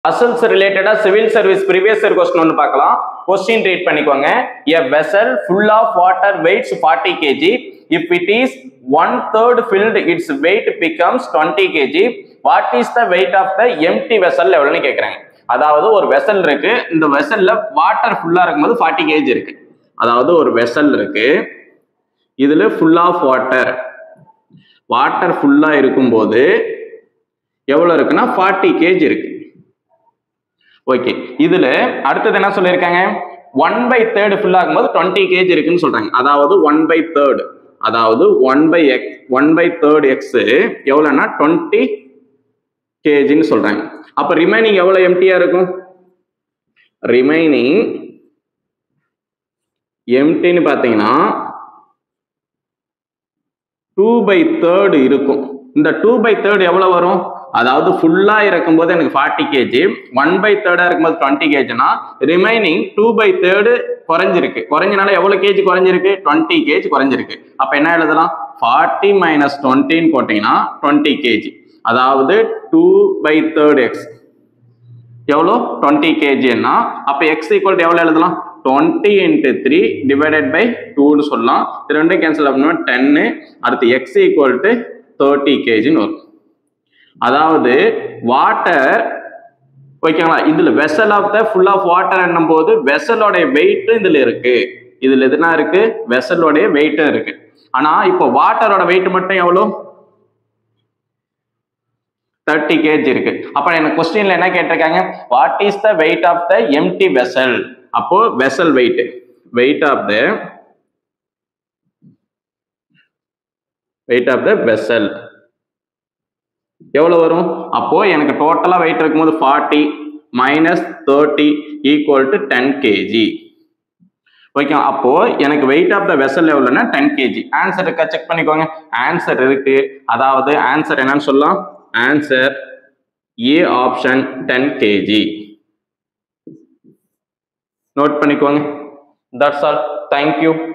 அசல்ஸ் ரிலேட்டடா civil service previous year question ஒன்று பார்க்கலாம் கொஸ்டின் ரீட் பண்ணிக்கோங்க a vessel full of water weighs forty KG if it is one third filled it's weight becomes twenty KG what is the weight of the empty vessel எவ்வளோன்னு கேட்குறாங்க அதாவது ஒரு vessel இருக்கு இந்த வெசல்ல water ஃபுல்லா இருக்கும்போது forty KG இருக்கு அதாவது ஒரு வெசல் இருக்கு இதுல ஃபுல் ஆஃப் வாட்டர் வாட்டர் ஃபுல்லா இருக்கும்போது எவ்வளவு இருக்குன்னா ஃபார்ட்டி கேஜி இருக்கு ஓகே இதுல அடுத்தது என்ன சொல்லியிருக்காங்க ஒன் பை தேர்டு ஃபுல் ஆகும்போது டுவெண்ட்டி கேஜி இருக்குன்னு சொல்றாங்க அதாவது ஒன் பை தேர்டு அதாவது one by X one by third X எவ்வளோன்னா டுவெண்ட்டி கேஜின்னு சொல்றாங்க அப்ப ரிமைனிங் எவ்வளவு எம்டியா இருக்கும் ரிமைனிங் எம்டின்னு பார்த்தீங்கன்னா டூ பை தேர்டு இருக்கும் இந்த டூ பை தேர்டு எவ்வளவு வரும் அதாவது ஃபுல்லா இருக்கும்போது எனக்கு ஃபார்ட்டி கேஜி ஒன் பை தேர்டா இருக்கும்போது டுவெண்ட்டி கேஜினா ரிமைனிங் டூ பை தேர்டு குறைஞ்சிருக்கு குறைஞ்சனால எவ்வளவு கேஜி குறைஞ்சிருக்கு டுவெண்ட்டி கேஜி குறைஞ்சிருக்கு அப்ப என்ன எழுதலாம் ஃபார்ட்டி மைனஸ் டுவெண்ட்டின்னு போட்டீங்கன்னா டுவெண்ட்டி கேஜி அதாவது டூ பை தேர்ட் எக்ஸ் எவ்வளோ டுவெண்ட்டி கேஜின்னா அப்போ எக்ஸ் ஈக்குவல் எவ்வளோ எழுதலாம் twenty into three divided by டூன்னு சொல்லலாம் இது ரெண்டும் கேன்சல் பண்ணோம்னா டென்னு அடுத்து எக்ஸ் ஈக்குவல் டு தேர்ட்டி கேஜின்னு வரும் அதாவது வாட்டர் ஓகேங்களா இதுல vessel of the full of water என்னும் போது வெசலோடைய வெயிட்டும் இதுல இருக்கு இதுல எதுனா இருக்கு வெசலோடைய வெயிட்டும் இருக்கு ஆனா இப்போ வாட்டரோட வெயிட் மட்டும் எவ்வளோ தேர்ட்டி கேஜி இருக்கு அப்ப எனக்கு கொஸ்டின்ல என்ன கேட்டிருக்காங்க what is the weight of the empty vessel அப்போ vessel weight weight of the weight of the vessel எவ்வளவு வரும் அப்போ எனக்கு டோட்டலா வெயிட் இருக்கும்போது forty minus thirty equal to ten KG okay அப்போ எனக்கு வெயிட் ஆஃப் த வெசல் எவ்வளோன்னா டென் கேஜி ஆன்சர் இருக்கா செக் பண்ணிக்கோங்க ஆன்சர் இருக்கு அதாவது ஆன்சர் என்னன்னு சொல்லலாம் answer A option ten KG note பண்ணிக்கோங்க தட்ஸ் ஆல் தேங்க்யூ